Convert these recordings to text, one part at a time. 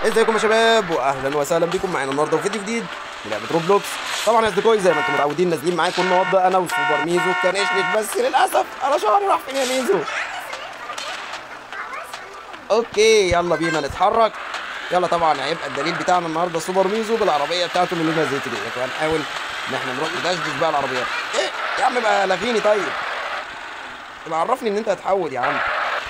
ازيكم يا شباب واهلا وسهلا بكم معانا النهارده في فيديو جديد من لعبه روبلوكس طبعا يا اصدقائي زي ما انتم متعودين نازلين معاكم النهارده انا وسوبر ميزو كنشنش بس للاسف انا شعري راح فين يا ميزو اوكي يلا بينا نتحرك يلا طبعا هيبقى الدليل بتاعنا النهارده سوبر ميزو بالعربيه بتاعته اللي لونها زيت ديت وهنحاول ان احنا نروح ندشدش بقى العربيات ايه يا عم بقى لغيني طيب يبقى عرفني ان انت هتحول يا عم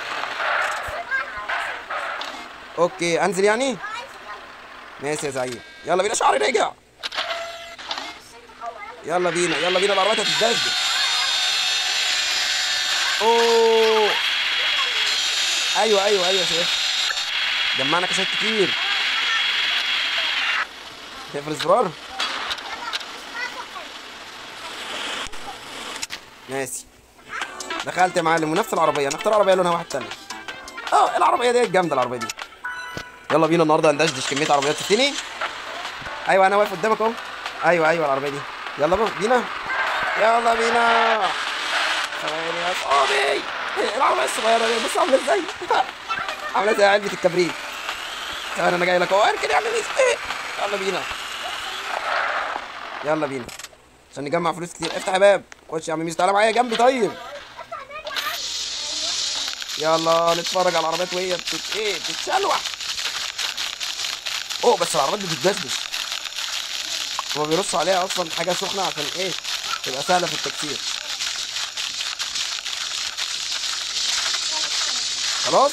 اوكي انزل يعني ماشي يا زعيم يلا بينا شعري رجع يلا بينا يلا بينا العربيات هتتدشدش اوه ايوه ايوه ايوه شايف جمعنا كاسات كتير تقفل الزرار ماشي دخلت يا معلم ونفس العربيه نختار عربيه لونها واحد تاني اه العربيه دي جامده العربيه دي يلا بينا النهارده هندشدش كميه عربيات تاني ايوه انا واقف قدامك اهو ايوه ايوه العربيه دي يلا بقى بينا يلا بينا ثواني يا صحابي العربيه الصغيره دي بص عامله ازاي عامله زي علبه الكبريت ثواني انا جاي لك اهو اركن يا عم ميس إيه؟ يلا بينا يلا بينا عشان نجمع فلوس كتير افتح يا باب خش يا عم ميس تعالى معايا جنبي طيب يلا نتفرج على العربيات وهي بتت ايه بتتشلوح اوه بس العربيات دي بتدشدش هو بيرص عليها اصلا حاجه سخنه عشان ايه تبقى سهله في التكسير خلاص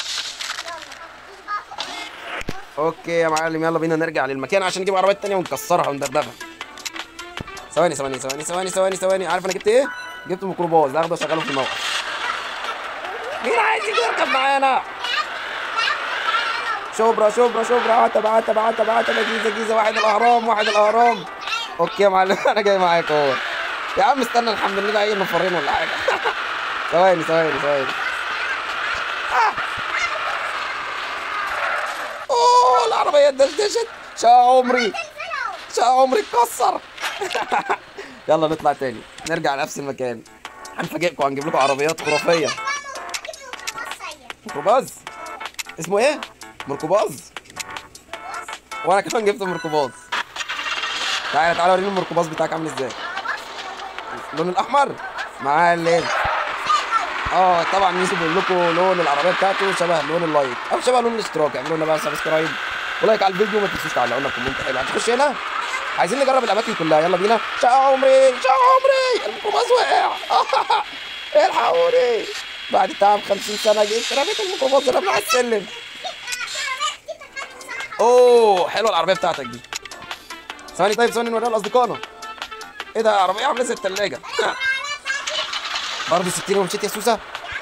اوكي يا معلم يلا بينا نرجع للمكان عشان نجيب عربيات تانية ونكسرها وندببها ثواني ثواني ثواني ثواني ثواني ثواني عارف انا جبت ايه؟ جبت ميكروباص اخده اشغله في الموقف مين عايز يجي يركب معانا؟ شبرا شبرا شبرا عتب عتب عتب عتب جيزه جيزه واحد الاهرام واحد الاهرام اوكي يا معلم انا جاي معاك اهو يا عم استنى نحمل لنا اي نفرين ولا حاجه ثواني ثواني ثواني آه. اوه العربيه دشدشت شا عمري شا عمري اتكسر يلا نطلع تاني نرجع لنفس المكان هنفاجئكم هنجيب لكم عربيات خرافيه ميكروباص اسمه ايه؟ مركوباص وانا كمان جبت مركوباص تعالى تعالى وريني المركوباص بتاعك عامل ازاي اللون الاحمر معلم اه طبعا ميسو بيقول لكم لون العربيه بتاعته شبه لون اللايك او شبه لون الاشتراك اعملوا لنا بقى سبسكرايب ولايك على الفيديو وما تنسوش تعلقوا لنا كومنت حلو هتخش هنا عايزين نجرب الاماكن كلها يلا بينا شا عمري شا عمري الميكروباص وقع الحقوني بعد تعب 50 سنه جيت رميت الميكروباص رمي على السلم اوه حلوه العربيه بتاعتك دي ثواني طيب ثواني نوريها لاصدقائنا ايه ده عربيه عامله زي الثلاجه برضه 60 ومشيت يا سوسه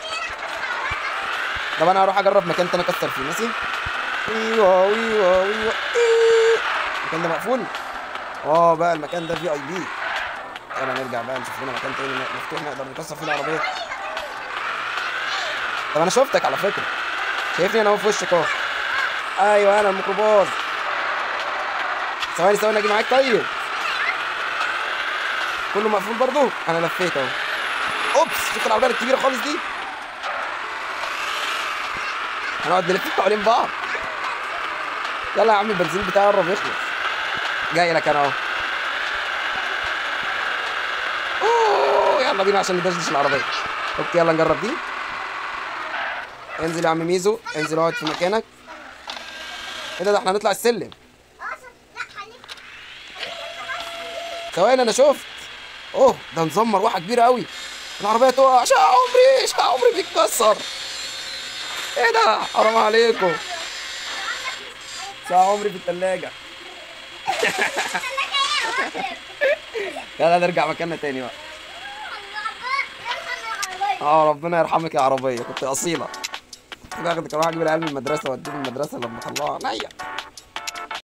طب انا هروح اجرب مكان تاني اكسر فيه ماشي ايوه ايوه ايوه إيه. المكان ده مقفول اه بقى المكان ده في اي بي يلا نرجع بقى نشوف لنا مكان تاني مفتوح نقدر نكسر فيه العربيه طب انا شفتك على فكره شايفني انا اهو في وشك اهو ايوه انا الميكروباص ثواني ثواني اجي معاك طيب كله مقفول برضو انا لفيت اهو اوبس شفت العربيه الكبيره خالص دي هنقعد نلف حوالين بعض يلا يا عم البنزين بتاعي قرب يخلص جاي لك انا اهو اوه يلا بينا عشان ندشدش العربيه اوكي يلا نجرب دي انزل يا عم ميزو انزل اقعد في مكانك ايه ده ده احنا هنطلع السلم ثواني انا شفت اوه ده نظام مروحه كبيره قوي العربيه تقع شا عمري شا عمري بيتكسر ايه ده حرام عليكم شا عمري في الثلاجه يلا نرجع مكاننا تاني بقى اه ربنا يرحمك يا عربيه كنت اصيله كنت باخدك اروح اجيب العيال من المدرسه واديهم المدرسه لما طلعوا عينيا